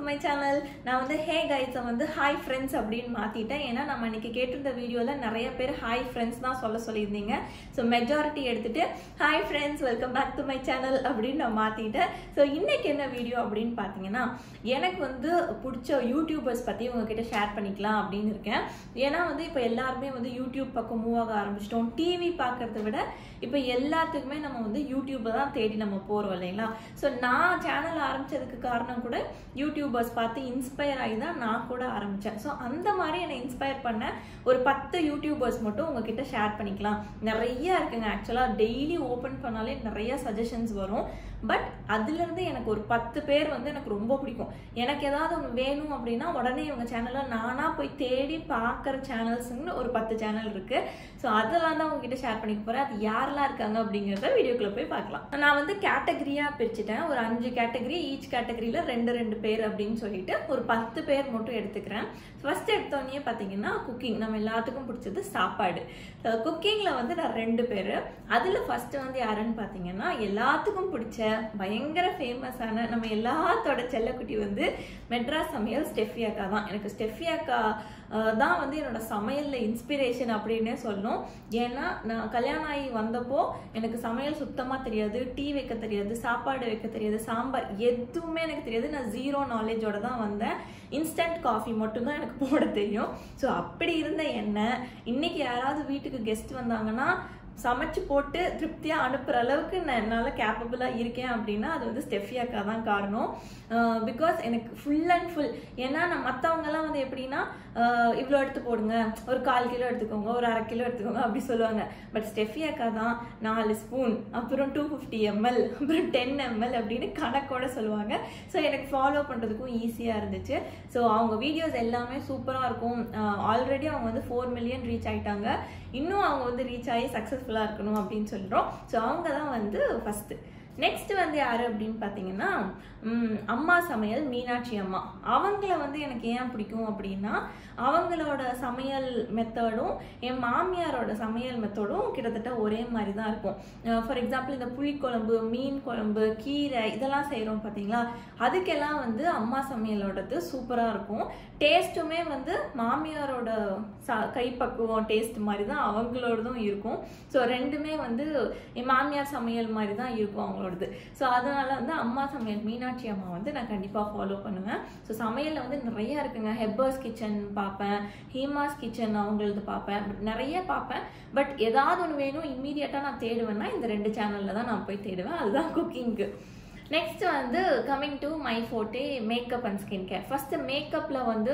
my channel நான் வந்து ஹே கைஸை வந்து ஹாய் ஃப்ரெண்ட்ஸ் அப்படின்னு மாற்றிட்டேன் ஏன்னா நம்ம இன்னைக்கு கேட்டிருந்த வீடியோவில் நிறைய பேர் ஹாய் ஃப்ரெண்ட்ஸ் தான் சொல்ல சொல்லியிருந்தீங்க ஸோ மெஜாரிட்டி எடுத்துட்டு hi friends welcome back to my channel அப்படின்னு நான் மாற்றிட்டேன் ஸோ இன்னைக்கு என்ன வீடியோ அப்படின்னு பார்த்தீங்கன்னா எனக்கு வந்து பிடிச்ச யூடியூபர்ஸ் பற்றி உங்ககிட்ட ஷேர் பண்ணிக்கலாம் அப்படின்னு இருக்கேன் ஏன்னா வந்து இப்போ எல்லாருமே வந்து யூடியூப் பக்கம் மூவ் ஆக ஆரம்பிச்சிட்டோம் டிவி பார்க்கறத விட இப்போ எல்லாத்துக்குமே நம்ம வந்து யூடியூப்பை தான் தேடி நம்ம போகிறோம் இல்லைங்களா ஸோ நான் சேனல் ஆரம்பிச்சதுக்கு காரணம் கூட யூடியூபர்ஸ் பார்த்து இன்ஸ்பயர் ஆகி தான் நான் கூட ஆரம்பித்தேன் ஸோ அந்த மாதிரி என்னை இன்ஸ்பயர் பண்ண ஒரு பத்து யூடியூபர்ஸ் மட்டும் உங்ககிட்ட ஷேர் பண்ணிக்கலாம் நிறைய இருக்குங்க ஆக்சுவலாக டெய்லி ஓப்பன் பண்ணாலே நிறைய சஜஷன்ஸ் வரும் பட் அதுலேருந்து எனக்கு ஒரு பத்து பேர் வந்து எனக்கு ரொம்ப பிடிக்கும் எனக்கு ஏதாவது ஒன்று வேணும் அப்படின்னா உடனே இவங்க சேனலில் நானாக போய் தேடி பார்க்குற சேனல்ஸ்னு ஒரு பத்து சேனல் இருக்குது ஸோ அதெல்லாம் தான் உங்ககிட்ட ஷேர் பண்ணிக்க போகிறேன் அது யாரெல்லாம் இருக்காங்க அப்படிங்கிறத வீடியோக்குள்ளே போய் பார்க்கலாம் நான் வந்து கேட்டகரியாக பிரிச்சுட்டேன் ஒரு அஞ்சு கேட்டகரி ஈச் கேட்டகரியில் ரெண்டு ரெண்டு பேர் அப்படின்னு சொல்லிட்டு ஒரு பத்து பேர் மட்டும் எடுத்துக்கிறேன் ஃபர்ஸ்ட் எடுத்தோடனே பார்த்தீங்கன்னா குக்கிங் நம்ம எல்லாத்துக்கும் பிடிச்சது சாப்பாடு குக்கிங்கில் வந்து நான் ரெண்டு பேர் அதில் ஃபர்ஸ்ட் வந்து யாருன்னு பார்த்தீங்கன்னா எல்லாத்துக்கும் பிடிச்ச பயங்கர ஃபேமஸான நம்ம எல்லாத்தோட செல்லக்குட்டி வந்து மெட்ராஸ் சமையல் ஸ்டெஃபி அக்கா தான் எனக்கு ஸ்டெஃபி அக்கா தான் வந்து என்னோட சமையலில் இன்ஸ்பிரேஷன் அப்படின்னே சொல்லணும் ஏன்னா நான் கல்யாணம் ஆகி வந்தப்போ எனக்கு சமையல் சுத்தமாக தெரியாது டீ வைக்க தெரியாது சாப்பாடு வைக்க தெரியாது சாம்பார் எதுவுமே எனக்கு தெரியாது நான் ஜீரோ நாலேஜோட தான் வந்தேன் இன்ஸ்டன்ட் காஃபி மட்டும்தான் எனக்கு போட தெரியும் ஸோ அப்படி இருந்த என்ன இன்னைக்கு யாராவது வீட்டுக்கு கெஸ்ட் வந்தாங்கன்னா சமைச்சு போட்டு திருப்தியாக அனுப்புகிற அளவுக்கு நான் என்னால் கேப்பபிளாக இருக்கேன் அப்படின்னா அது வந்து ஸ்டெஃபியாக்கா தான் காரணம் பிகாஸ் எனக்கு ஃபுல் அண்ட் ஃபுல் ஏன்னா நான் மற்றவங்கெல்லாம் வந்து எப்படின்னா இவ்வளோ எடுத்து போடுங்க ஒரு கால் கிலோ எடுத்துக்கோங்க ஒரு அரை கிலோ எடுத்துக்கோங்க அப்படி சொல்லுவாங்க பட் ஸ்டெஃபியாக்கா தான் நாலு ஸ்பூன் அப்புறம் டூ ஃபிஃப்டி எம்எல் அப்புறம் டென் எம்எல் அப்படின்னு கணக்கோட சொல்லுவாங்க ஸோ எனக்கு ஃபாலோ பண்ணுறதுக்கும் ஈஸியாக இருந்துச்சு ஸோ அவங்க வீடியோஸ் எல்லாமே சூப்பராக இருக்கும் ஆல்ரெடி அவங்க வந்து ஃபோர் மில்லியன் ரீச் ஆயிட்டாங்க இன்னும் அவங்க வந்து ரீச் ஆகி சக்ஸஸ்ஃபுல்லாக இருக்கணும் அப்படின்னு சொல்கிறோம் ஸோ அவங்க தான் வந்து ஃபஸ்ட்டு நெக்ஸ்ட் வந்து யாரு அப்படின்னு பார்த்தீங்கன்னா அம்மா சமையல் மீனாட்சி அம்மா அவங்கள வந்து எனக்கு ஏன் பிடிக்கும் அப்படின்னா அவங்களோட சமையல் மெத்தடும் என் மாமியாரோட சமையல் மெத்தடும் கிட்டத்தட்ட ஒரே மாதிரி தான் இருக்கும் ஃபார் எக்ஸாம்பிள் இந்த புளிக்குழம்பு மீன் குழம்பு கீரை இதெல்லாம் செய்கிறோம் பார்த்தீங்களா அதுக்கெல்லாம் வந்து அம்மா சமையலோடது சூப்பராக இருக்கும் டேஸ்ட்டுமே வந்து மாமியாரோட ச கைப்பக்குவம் டேஸ்ட் மாதிரி தான் அவங்களோடதும் இருக்கும் ஸோ ரெண்டுமே வந்து என் மாமியார் சமையல் மாதிரி தான் இருக்கும் அவங்களோடது ஸோ அதனால வந்து அம்மா சமையல் மீனாட்சி அம்மா வந்து நான் கண்டிப்பாக ஃபாலோ பண்ணுவேன் ஸோ சமையலில் வந்து நிறைய இருக்குங்க ஹெப்பர்ஸ் கிச்சன் பார்ப்பேன் ஹீமாஸ் கிச்சன் அவங்களது பார்ப்பேன் பட் நிறைய பார்ப்பேன் பட் ஏதாவது ஒன்று வேணும் இம்மீடியட்டாக நான் தேடுவேன்னா இந்த ரெண்டு சேனலில் தான் நான் போய் தேடுவேன் அதுதான் குக்கிங்க்கு நெக்ஸ்ட் வந்து coming to my photo makeup and skin care first மேக்கப்பில் வந்து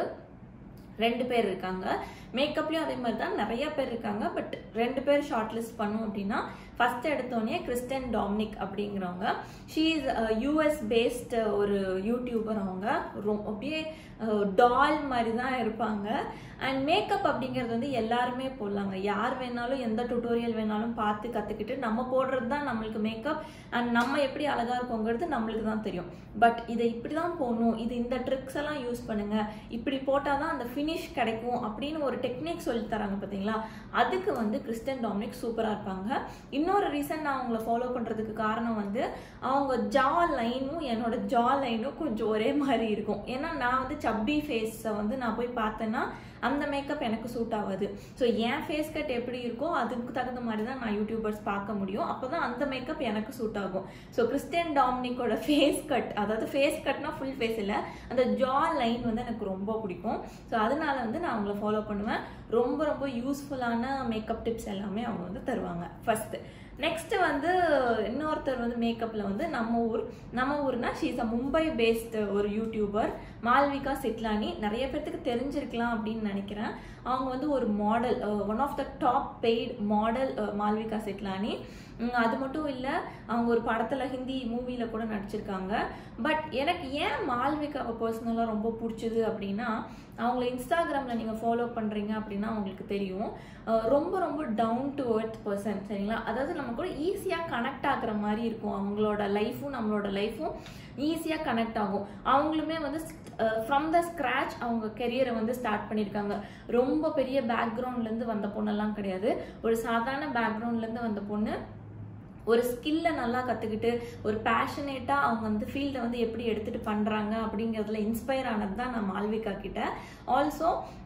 ரெண்டு பேர் இருக்காங்க மேக்கப்லேயும் அதே மாதிரி தான் நிறைய பேர் இருக்காங்க பட் ரெண்டு பேர் ஷார்ட் லிஸ்ட் பண்ணோம் அப்படின்னா ஃபர்ஸ்ட் எடுத்தோடனே கிறிஸ்டன் டாமினிக் அப்படிங்கிறவங்க ஷீ இஸ் யூஎஸ் பேஸ்ட் ஒரு யூடியூபர் அவங்க ரொம்ப அப்படியே டால் மாதிரி தான் இருப்பாங்க அண்ட் மேக்கப் அப்படிங்கிறது வந்து எல்லாருமே போடலாங்க யார் வேணாலும் எந்த டுட்டோரியல் வேணாலும் பார்த்து கற்றுக்கிட்டு நம்ம போடுறது தான் நம்மளுக்கு மேக்கப் அண்ட் நம்ம எப்படி அழகாக இருக்கோங்கிறது நம்மளுக்கு தான் தெரியும் பட் இதை இப்படி தான் போடணும் இது இந்த ட்ரிக்ஸ் எல்லாம் யூஸ் பண்ணுங்க இப்படி போட்டால் தான் அந்த ஃபினிஷ் கிடைக்கும் அப்படின்னு ஒரு டெக்னிக் சொல்லி தராங்க பார்த்தீங்களா அதுக்கு வந்து கிறிஸ்டன் டாமினிக் சூப்பராக இருப்பாங்க இன்னொரு ரீசன் நான் அவங்கள ஃபாலோ பண்ணுறதுக்கு காரணம் வந்து அவங்க ஜா லைனும் என்னோட ஜா லைனும் கொஞ்சம் ஒரே மாதிரி இருக்கும் ஏன்னா நான் வந்து சப்பி ஃபேஸை வந்து நான் போய் பார்த்தேன்னா அந்த மேக்கப் எனக்கு சூட் ஆகாது ஸோ என் ஃபேஸ் கட் எப்படி இருக்கோ அதுக்கு தகுந்த மாதிரி தான் நான் யூடியூபர்ஸ் பார்க்க முடியும் அப்போ தான் அந்த மேக்கப் எனக்கு சூட் ஆகும் ஸோ கிறிஸ்டியன் டாமினிக்கோட ஃபேஸ் கட் அதாவது ஃபேஸ் கட்னா ஃபுல் ஃபேஸ் இல்லை அந்த ஜா லைன் வந்து எனக்கு ரொம்ப பிடிக்கும் ஸோ அதனால வந்து நான் அவங்கள ஃபாலோ பண்ணுவேன் ரொம்ப ரொம்ப யூஸ்ஃபுல்லான மேக்கப் டிப்ஸ் எல்லாமே அவங்க வந்து தருவாங்க ஃபர்ஸ்ட் நெக்ஸ்ட் வந்து இன்னொருத்தர் வந்து மேக்கப்பில் வந்து நம்ம ஊர் நம்ம ஊர்னா ஷீஸ் அ மும்பை பேஸ்டு ஒரு யூடியூபர் மால்விகா சிட்லானி நிறைய பேர்த்துக்கு தெரிஞ்சிருக்கலாம் அப்படின்னு நினைக்கிறேன் அவங்க வந்து ஒரு model one of the top paid model Malvika Sitlani அது மட்டும் இல்லை அவங்க ஒரு படத்தில் ஹிந்தி மூவியில் கூட நடிச்சிருக்காங்க பட் எனக்கு ஏன் மால்விகாவை பர்சனலாக ரொம்ப பிடிச்சது அப்படின்னா அவங்கள இன்ஸ்டாகிராமில் நீங்கள் ஃபாலோ பண்ணுறீங்க அப்படின்னா அவங்களுக்கு தெரியும் ரொம்ப ரொம்ப டவுன் டு எர்த் பர்சன் சரிங்களா அதாவது நம்ம கூட ஈஸியாக கனெக்ட் ஆகுற மாதிரி இருக்கும் அவங்களோட லைஃப்பும் நம்மளோட லைஃப்பும் ஈஸியாக கனெக்ட் ஆகும் அவங்களுமே வந்து ஃப்ரம் த ஸ்க்ராச் அவங்க கெரியரை வந்து ஸ்டார்ட் பண்ணியிருக்காங்க ரொம்ப பெரிய பேக்ரவுண்ட்லேருந்து வந்த பொண்ணெல்லாம் கிடையாது ஒரு சாதாரண பேக்ரவுண்ட்லேருந்து வந்த பொண்ணு ஒரு ஸ்கில்லை நல்லா கற்றுக்கிட்டு ஒரு பேஷனேட்டாக அவங்க வந்து ஃபீல்டை வந்து எப்படி எடுத்துகிட்டு பண்ணுறாங்க அப்படிங்கிறதுல இன்ஸ்பயர் ஆனது தான் நான் மால்விகா கிட்ட ஆல்சோ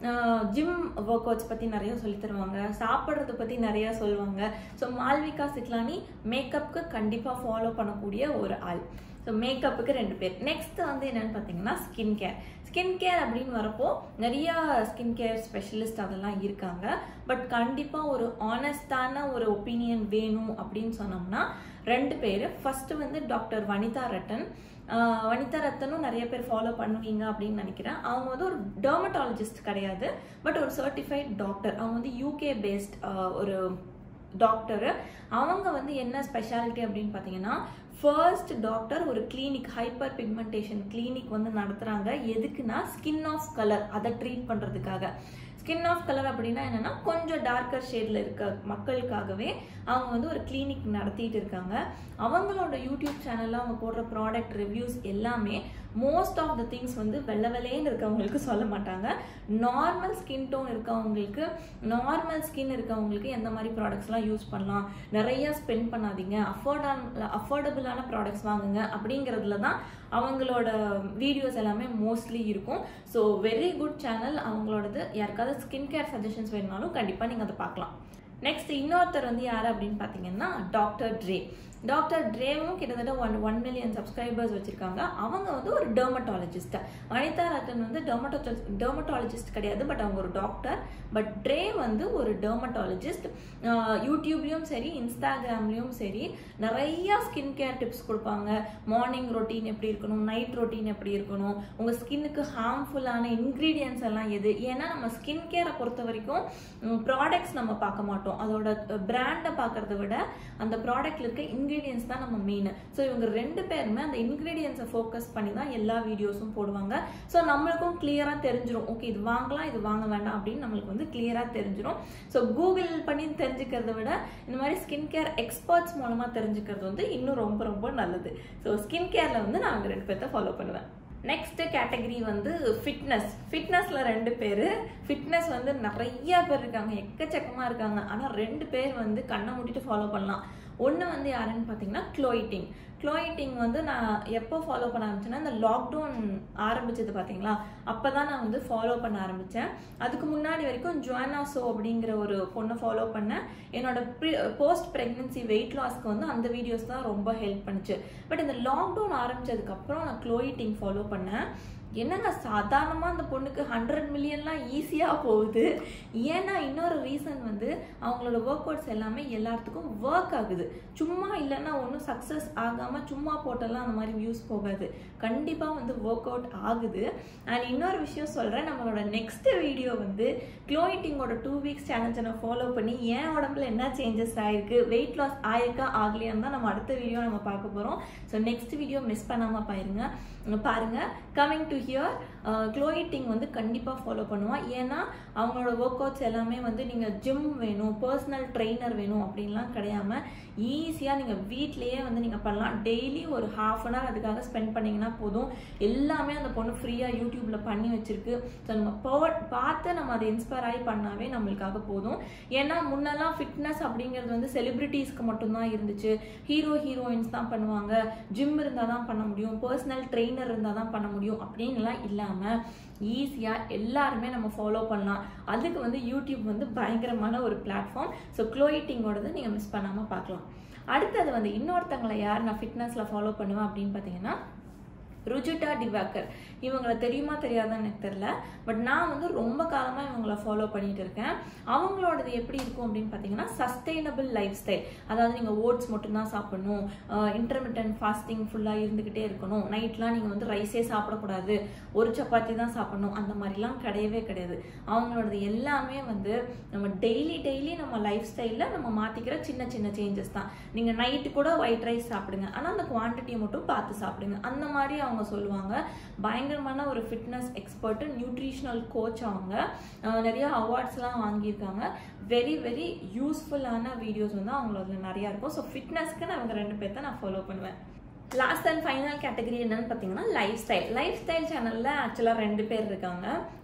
ஜிம் ஒர்க் அவுட்ஸ் பற்றி நிறைய சொல்லி தருவாங்க சாப்பிட்றத பற்றி நிறையா சொல்லுவாங்க ஸோ மால்விகா சிக்லானி மேக்கப்புக்கு கண்டிப்பாக ஃபாலோ பண்ணக்கூடிய ஒரு ஆள் ஸோ மேக்கப்புக்கு ரெண்டு பேர் நெக்ஸ்ட் வந்து என்னன்னு பார்த்தீங்கன்னா ஸ்கின் கேர் ஸ்கின் கேர் அப்படின்னு வரப்போ நிறையா ஸ்கின் கேர் ஸ்பெஷலிஸ்ட் அதெல்லாம் இருக்காங்க பட் கண்டிப்பாக ஒரு ஆனஸ்டான ஒரு ஒப்பீனியன் வேணும் அப்படின்னு சொன்னோம்னா ரெண்டு பேர் ஃபர்ஸ்ட் வந்து டாக்டர் வனிதா ரட்டன் வனிதா ரத்தனும் நிறைய பேர் ஃபாலோ பண்ணுவீங்க அப்படின்னு நினைக்கிறேன் அவங்க வந்து ஒரு டெர்மட்டாலஜிஸ்ட் கிடையாது பட் ஒரு சர்டிஃபைட் டாக்டர் அவங்க வந்து யூகே பேஸ்ட் ஒரு டாக்டரு அவங்க வந்து என்ன ஸ்பெஷாலிட்டி அப்படின்னு பார்த்தீங்கன்னா ஃபர்ஸ்ட் டாக்டர் ஒரு கிளினிக் ஹைப்பர் பிக்மெண்டேஷன் கிளினிக் வந்து நடத்துகிறாங்க எதுக்குன்னா ஸ்கின் ஆஃப் கலர் அதை ட்ரீட் பண்ணுறதுக்காக ஸ்கின் ஆஃப் கலர் அப்படின்னா என்னென்னா கொஞ்சம் டார்க்கர் ஷேடில் இருக்க மக்களுக்காகவே அவங்க வந்து ஒரு கிளினிக் நடத்திட்டு இருக்காங்க அவங்களோட யூடியூப் சேனலில் அவங்க போடுற ப்ராடக்ட் ரிவ்யூஸ் எல்லாமே மோஸ்ட் ஆஃப் த திங்ஸ் வந்து வெள்ளை வெள்ளைன்னு இருக்கவங்களுக்கு சொல்ல மாட்டாங்க நார்மல் ஸ்கின் டோன் இருக்கவங்களுக்கு நார்மல் ஸ்கின் இருக்கவங்களுக்கு எந்த மாதிரி ப்ராடக்ட்ஸ்லாம் யூஸ் பண்ணலாம் நிறைய ஸ்பெண்ட் பண்ணாதீங்க அஃபோர்டான அஃபோர்டபுளான ப்ராடக்ட்ஸ் வாங்குங்க அப்படிங்கிறதுல தான் அவங்களோட வீடியோஸ் எல்லாமே மோஸ்ட்லி இருக்கும் ஸோ வெரி குட் சேனல் அவங்களோடது யாருக்காவது ஸ்கின் கேர் சஜஷன்ஸ் வேணுனாலும் கண்டிப்பாக நீங்கள் அதை பார்க்கலாம் நெக்ஸ்ட் இன்னொருத்தர் வந்து யார் அப்படின்னு பார்த்தீங்கன்னா டாக்டர் ட்ரே டாக்டர் ட்ரேவும் கிட்டத்தட்ட ஒன் ஒன் மில்லியன் சப்ஸ்கிரைபர்ஸ் வச்சிருக்காங்க அவங்க வந்து ஒரு டெர்மட்டாலஜிஸ்ட் வனிதா ரத்தன் வந்து டெர்மட்டோ டெர்மட்டாலஜிஸ்ட் கிடையாது பட் அவங்க ஒரு டாக்டர் பட் ட்ரே வந்து ஒரு டெர்மட்டாலஜிஸ்ட் யூடியூப்லேயும் சரி இன்ஸ்டாகிராம்லேயும் சரி நிறைய ஸ்கின் கேர் டிப்ஸ் கொடுப்பாங்க மார்னிங் ரொட்டீன் எப்படி இருக்கணும் நைட் ரொட்டீன் எப்படி இருக்கணும் உங்கள் ஸ்கின்னுக்கு ஹார்ம்ஃபுல்லான இன்க்ரீடியன்ஸ் எல்லாம் எது ஏன்னா நம்ம ஸ்கின் கேரை பொறுத்த வரைக்கும் ப்ராடக்ட்ஸ் நம்ம பார்க்க மாட்டோம் அதோட பிராண்டை பார்க்கறத விட அந்த ப்ராடக்ட்ல இருக்க இன்க்ரீடியன்ஸ் தான் நம்ம மெயின் ஸோ இவங்க ரெண்டு பேருமே அந்த இன்க்ரீடியன்ஸை ஃபோக்கஸ் பண்ணி தான் எல்லா வீடியோஸும் போடுவாங்க ஸோ நம்மளுக்கும் கிளியராக தெரிஞ்சிடும் ஓகே இது வாங்கலாம் இது வாங்க வேண்டாம் அப்படின்னு நம்மளுக்கு வந்து கிளியராக தெரிஞ்சிடும் ஸோ கூகுள் பண்ணி தெரிஞ்சுக்கிறத விட இந்த மாதிரி ஸ்கின் கேர் எக்ஸ்பர்ட்ஸ் மூலமாக தெரிஞ்சுக்கிறது வந்து இன்னும் ரொம்ப ரொம்ப நல்லது ஸோ ஸ்கின் கேரில் வந்து நான் அவங்க ரெண்டு பேர்த்த ஃபாலோ பண்ணுவேன் நெக்ஸ்ட் கேட்டகரி வந்து ஃபிட்னஸ் ஃபிட்னஸ்ல ரெண்டு பேர் ஃபிட்னஸ் வந்து நிறைய பேர் இருக்காங்க எக்கச்சக்கமாக இருக்காங்க ஆனால் ரெண்டு பேர் வந்து கண்ணை மூடிட்டு ஃபாலோ பண்ணலாம் ஒன்று வந்து யாருன்னு பார்த்தீங்கன்னா க்ளோயிட்டிங் க்ளோயிட்டிங் வந்து நான் எப்போ ஃபாலோ பண்ண ஆரம்பிச்சேன்னா இந்த லாக்டவுன் ஆரம்பிச்சது பார்த்தீங்களா அப்போ தான் நான் வந்து ஃபாலோ பண்ண ஆரம்பித்தேன் அதுக்கு முன்னாடி வரைக்கும் ஜுவானா சோ அப்படிங்கிற ஒரு பொண்ணை ஃபாலோ பண்ணேன் என்னோட போஸ்ட் ப்ரெக்னென்சி வெயிட் லாஸ்க்கு வந்து அந்த வீடியோஸ் தான் ரொம்ப ஹெல்ப் பண்ணுச்சு பட் இந்த லாக்டவுன் ஆரம்பிச்சதுக்கப்புறம் நான் க்ளோயிட்டிங் ஃபாலோ பண்ணேன் என்னங்க சாதாரணமாக அந்த பொண்ணுக்கு ஹண்ட்ரட் மில்லியன்லாம் ஈஸியாக போகுது ஏன்னா இன்னொரு ரீசன் வந்து அவங்களோட ஒர்க் அவுட்ஸ் எல்லாமே எல்லாத்துக்கும் ஒர்க் ஆகுது சும்மா இல்லைன்னா ஒன்றும் சக்ஸஸ் ஆகாமல் சும்மா போட்டெல்லாம் அந்த மாதிரி வியூஸ் போகாது கண்டிப்பாக வந்து ஒர்க் அவுட் ஆகுது அண்ட் இன்னொரு விஷயம் சொல்கிறேன் நம்மளோட நெக்ஸ்ட் வீடியோ வந்து க்ளோயிட்டிங்கோட டூ வீக்ஸ் சேலஞ்சை நான் ஃபாலோ பண்ணி என் உடம்புல என்ன சேஞ்சஸ் ஆயிருக்கு வெயிட் லாஸ் ஆயிருக்கா ஆகலையான்னு தான் நம்ம அடுத்த வீடியோ நம்ம பார்க்க போகிறோம் ஸோ நெக்ஸ்ட் வீடியோ மிஸ் பண்ணாமல் பாருங்க பாருங்க கமிங் டு ஹியர் க்ளோயிட்டிங் வந்து கண்டிப்பாக ஃபாலோ பண்ணுவான் ஏன்னா அவங்களோட ஒர்க் அவுட்ஸ் எல்லாமே வந்து நீங்கள் ஜிம் வேணும் பர்சனல் ட்ரெயினர் வேணும் அப்படின்லாம் கிடையாம ஈஸியாக நீங்கள் வீட்லேயே வந்து நீங்கள் பண்ணலாம் டெய்லி ஒரு ஹாஃப் அன் ஹவர் அதுக்காக ஸ்பெண்ட் பண்ணிங்கன்னா போதும் எல்லாமே அந்த பொண்ணு ஃப்ரீயாக யூடியூப்பில் பண்ணி வச்சிருக்கு ஸோ நம்ம பவர் பார்த்து நம்ம அதை இன்ஸ்பயர் ஆகி பண்ணாவே நம்மளுக்காக போதும் ஏன்னா முன்னெல்லாம் ஃபிட்னஸ் அப்படிங்கிறது வந்து செலிபிரிட்டிஸ்க்கு மட்டும்தான் இருந்துச்சு ஹீரோ ஹீரோயின்ஸ் தான் பண்ணுவாங்க ஜிம் இருந்தால் தான் பண்ண முடியும் பர்சனல் ட்ரெயினர் இருந்தால் தான் பண்ண முடியும் அப்படின்லாம் இல்லாமல் ஈஸியாக எல்லாருமே நம்ம ஃபாலோ பண்ணலாம் அதுக்கு வந்து யூடியூப் வந்து பயங்கரமான ஒரு பிளாட்ஃபார்ம் ஸோ க்ளோயிட்டிங்கோடது நீங்கள் மிஸ் பண்ணாமல் பார்க்கலாம் அடுத்தது வந்து இன்னொருத்தங்களை யார் நான் ஃபிட்னஸில் ஃபாலோ பண்ணுவேன் அப்படின்னு பார்த்தீங்கன்னா ருஜிட்டா டிவாக்கர் இவங்களை தெரியுமா தெரியாதான்னு எனக்கு தெரில பட் நான் வந்து ரொம்ப காலமாக இவங்களை ஃபாலோ பண்ணிட்டு இருக்கேன் அவங்களோடது எப்படி இருக்கும் அப்படின்னு பார்த்தீங்கன்னா சஸ்டைனபிள் லைஃப் ஸ்டைல் அதாவது நீங்கள் ஓட்ஸ் மட்டும்தான் சாப்பிடணும் இன்டர்மீடியன்ட் ஃபாஸ்டிங் ஃபுல்லாக இருந்துக்கிட்டே இருக்கணும் நைட்லாம் நீங்கள் வந்து ரைஸே சாப்பிடக்கூடாது ஒரு சப்பாத்தி தான் சாப்பிடணும் அந்த மாதிரிலாம் கிடையவே கிடையாது அவங்களோடது எல்லாமே வந்து நம்ம டெய்லி டெய்லி நம்ம லைஃப் ஸ்டைலில் நம்ம மாற்றிக்கிற சின்ன சின்ன சேஞ்சஸ் தான் நீங்கள் நைட்டு கூட ஒயிட் ரைஸ் சாப்பிடுங்க ஆனால் அந்த குவான்டிட்டியை மட்டும் பார்த்து சாப்பிடுங்க அந்த மாதிரி அவங்க சொல்லுவாங்க பயங்கரமான ஒரு ஃபிட்னஸ் எக்ஸ்பர்ட் நியூட்ரிஷனல் கோச் அவங்க நிறைய அவார்ட்ஸ்லாம் வாங்கியிருக்காங்க வெரி வெரி யூஸ்ஃபுல்லான வீடியோஸ் வந்து அவங்களோட நிறையா இருக்கும் ஸோ ஃபிட்னஸ்க்கு நான் அவங்க ரெண்டு பேர்த்த நான் ஃபாலோ பண்ணுவேன் லாஸ்ட் அண்ட் ஃபைனல் கேட்டகரி என்னன்னு பார்த்தீங்கன்னா லைஃப் ஸ்டைல் லைஃப் ஸ்டைல் சேனலில் ஆக்சுவலாக ரெண்டு பேர் இருக்காங்க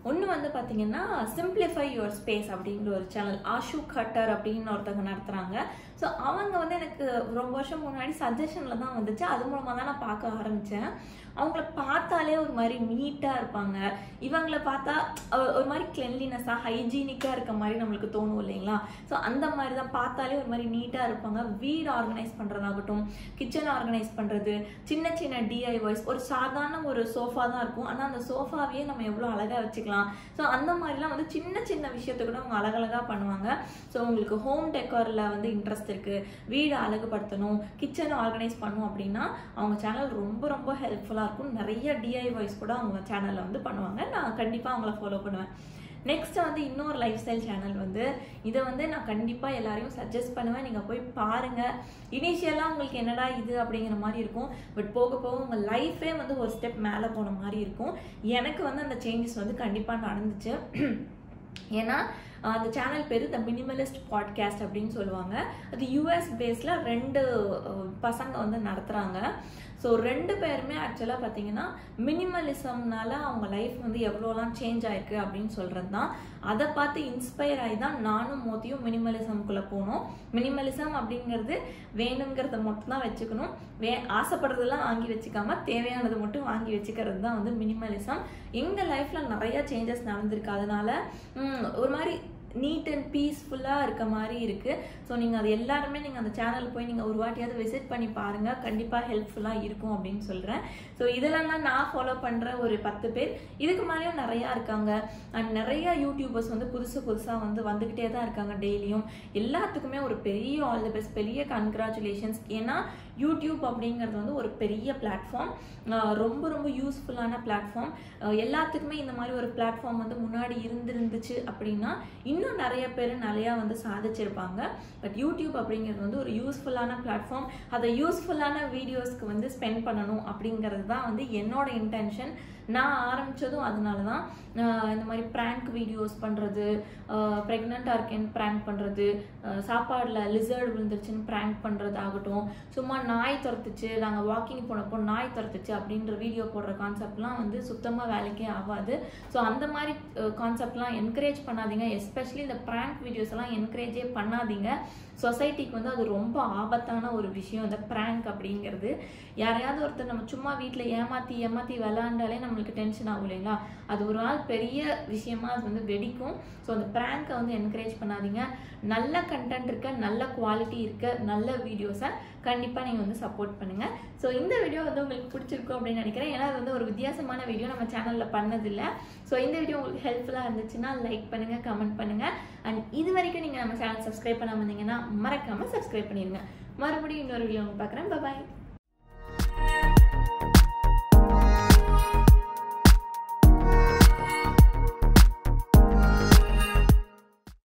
ஒன்று வந்து பார்த்தீங்கன்னா சிம்பிளிஃபை யுவர் ஸ்பேஸ் அப்படிங்கிற ஒரு சேனல் ஆஷு கட்டர் அப்படின்னு ஒருத்தவங்க நடத்துகிறாங்க ஸோ அவங்க வந்து எனக்கு ரொம்ப வருஷம் முன்னாடி சஜஷனில் தான் வந்துச்சு அது மூலமாக தான் நான் பார்க்க ஆரம்பித்தேன் அவங்கள பார்த்தாலே ஒரு மாதிரி நீட்டாக இருப்பாங்க இவங்கள பார்த்தா அஹ், ஒரு மாதிரி கிளென்லினஸாக ஹைஜீனிக்காக இருக்க மாதிரி நம்மளுக்கு தோணும் இல்லைங்களா ஸோ அந்த மாதிரி தான் பார்த்தாலே ஒரு மாதிரி நீட்டாக இருப்பாங்க வீடு ஆர்கனைஸ் பண்ணுறதாகட்டும் கிச்சன் ஆர்கனைஸ் பண்ணுறது சின்ன சின்ன டிஐஒய்ஸ் ஒரு சாதாரண ஒரு சோஃபா தான் இருக்கும் ஆனால் அந்த சோஃபாவையே நம்ம எவ்வளோ அழகாக வச்சுக்கலாம் ஸோ அந்த மாதிரிலாம் வந்து சின்ன சின்ன விஷயத்தை கூட அவங்க அழகழகாக பண்ணுவாங்க ஸோ உங்களுக்கு ஹோம் டெக்காரில் வந்து இன்ட்ரெஸ்ட் இருக்குது வீடு அழகுபடுத்தணும் கிச்சனை ஆர்கனைஸ் பண்ணணும் அப்படின்னா அவங்க சேனல் ரொம்ப ரொம்ப ஹெல்ப்ஃபுல்லாக இருக்கும் நிறைய டிஐஒய்ஸ் கூட அவங்க சேனலில் வந்து பண்ணுவாங்க நான் கண்டிப்பாக அவங்கள ஃபாலோ பண்ணுவேன் நெக்ஸ்ட் வந்து இன்னொரு லைஃப் ஸ்டைல் சேனல் வந்து இதை வந்து நான் கண்டிப்பாக எல்லாரையும் சஜஸ்ட் பண்ணுவேன் நீங்கள் போய் பாருங்கள் இனிஷியலாக உங்களுக்கு என்னடா இது அப்படிங்கிற மாதிரி இருக்கும் பட் போக போக உங்கள் லைஃபே வந்து ஒரு ஸ்டெப் மேலே போன மாதிரி இருக்கும் எனக்கு வந்து அந்த சேஞ்சஸ் வந்து கண்டிப்பாக நடந்துச்சு ஏன்னா அஹ், அந்த சேனல் பேர் த மினிமலிஸ்ட் பாட்காஸ்ட் அப்படின்னு சொல்லுவாங்க அது யூஎஸ் பேஸில் ரெண்டு அஹ், பசங்க வந்து நடத்துகிறாங்க ஸோ ரெண்டு பேருமே ஆக்சுவலாக பார்த்தீங்கன்னா மினிமலிசம்னால அவங்க லைஃப் வந்து எவ்வளோலாம் சேஞ்ச் ஆயிருக்கு அப்படின்னு சொல்கிறது தான் அதை பார்த்து இன்ஸ்பயர் ஆகி தான் நானும் மோத்தியும் மினிமலிசம்குள்ளே போனோம் மினிமலிசம் அப்படிங்கிறது வேணுங்கிறத மட்டும் தான் வச்சுக்கணும் வே ஆசைப்படுறதெல்லாம் வாங்கி வச்சுக்காம தேவையானது மட்டும் வாங்கி வச்சுக்கிறது தான் வந்து மினிமலிசம் எங்கள் லைஃப்பில் நிறைய சேஞ்சஸ் நடந்திருக்கு அதனால ம், ஒரு மாதிரி நீட் அண்ட் பீஸ்ஃபுல்லாக இருக்க மாதிரி இருக்குது ஸோ நீங்கள் அது எல்லாருமே நீங்கள் அந்த சேனல் போய் நீங்கள் ஒரு வாட்டியாவது விசிட் பண்ணி பாருங்கள் கண்டிப்பாக ஹெல்ப்ஃபுல்லாக இருக்கும் அப்படின்னு சொல்கிறேன் ஸோ இதெல்லாம் தான் நான் ஃபாலோ பண்ணுற ஒரு பத்து பேர் இதுக்கு மேலேயும் நிறையா இருக்காங்க அண்ட் நிறைய யூடியூபர்ஸ் வந்து புதுசு புதுசாக வந்து வந்துக்கிட்டே தான் இருக்காங்க டெய்லியும் எல்லாத்துக்குமே ஒரு பெரிய ஆல் தி பெஸ்ட் பெரிய கங்க்ராச்சுலேஷன்ஸ் ஏன்னா யூடியூப் அப்படிங்கிறது வந்து ஒரு பெரிய பிளாட்ஃபார்ம் ரொம்ப ரொம்ப யூஸ்ஃபுல்லான பிளாட்ஃபார்ம் எல்லாத்துக்குமே இந்த மாதிரி ஒரு பிளாட்ஃபார்ம் வந்து முன்னாடி இருந்திருந்துச்சு அப்படின்னா இன்னும் நிறைய பேர் நிறையா வந்து சாதிச்சிருப்பாங்க பட் யூடியூப் அப்படிங்கிறது வந்து ஒரு யூஸ்ஃபுல்லான பிளாட்ஃபார்ம் அதை யூஸ்ஃபுல்லான வீடியோஸ்க்கு வந்து ஸ்பெண்ட் பண்ணணும் அப்படிங்கிறது தான் வந்து என்னோட இன்டென்ஷன் நான் ஆரம்பித்ததும் அதனால தான் ஆஹ் இந்த மாதிரி ப்ராங்க் வீடியோஸ் பண்ணுறது ப்ரெக்னெண்ட்டாக இருக்கேன்னு ப்ராங்க் பண்ணுறது சாப்பாடில் லிசர்டு விழுந்துருச்சுன்னு ப்ராங்க் பண்ணுறது ஆகட்டும் சும்மா நாய் துரத்துச்சு நாங்கள் வாக்கிங் போனப்போ நாய் துரத்துச்சு அப்படின்ற வீடியோ போடுற கான்செப்ட்லாம் வந்து சுத்தமாக வேலைக்கே ஆகாது ஸோ அந்த மாதிரி கான்செப்ட்லாம் என்கரேஜ் பண்ணாதீங்க எஸ்பெஷலி இந்த ப்ராங்க் வீடியோஸ் எல்லாம் என்கரேஜே பண்ணாதீங்க சொசைட்டிக்கு வந்து அது ரொம்ப ஆபத்தான ஒரு விஷயம் இந்த ப்ராங்க் அப்படிங்கிறது யாரையாவது ஒருத்தர் நம்ம சும்மா வீட்டில் ஏமாற்றி ஏமாற்றி விளாண்டாலே நம்மளுக்கு டென்ஷன் ஆகும் இல்லைங்களா அது ஒரு நாள் பெரிய விஷயமா அது வந்து வெடிக்கும் ஸோ அந்த ப்ராங்கை வந்து என்கரேஜ் பண்ணாதீங்க நல்ல கண்டென்ட் இருக்க நல்ல குவாலிட்டி இருக்க நல்ல வீடியோஸை கண்டிப்பாக நீங்கள் வந்து சப்போர்ட் பண்ணுங்கள் ஸோ இந்த வீடியோ வந்து உங்களுக்கு பிடிச்சிருக்கும் அப்படின்னு நினைக்கிறேன் ஏன்னா அது வந்து ஒரு வித்தியாசமான வீடியோ நம்ம சேனலில் பண்ணதில்லை ஸோ இந்த வீடியோ உங்களுக்கு ஹெல்ப்ஃபுல்லாக இருந்துச்சுன்னா லைக் பண்ணுங்கள் கமெண்ட் பண்ணுங்கள் அண்ட் இது வரைக்கும் நீங்கள் நம்ம சேனல் சப்ஸ்கிரைப் பண்ணாமல் இருந்தீங்கன்னா மறக்காமல் சப்ஸ்கிரைப் பண்ணிடுங்க மறுபடியும் இன்னொரு வீடியோ பார்க்குறேன் பாய்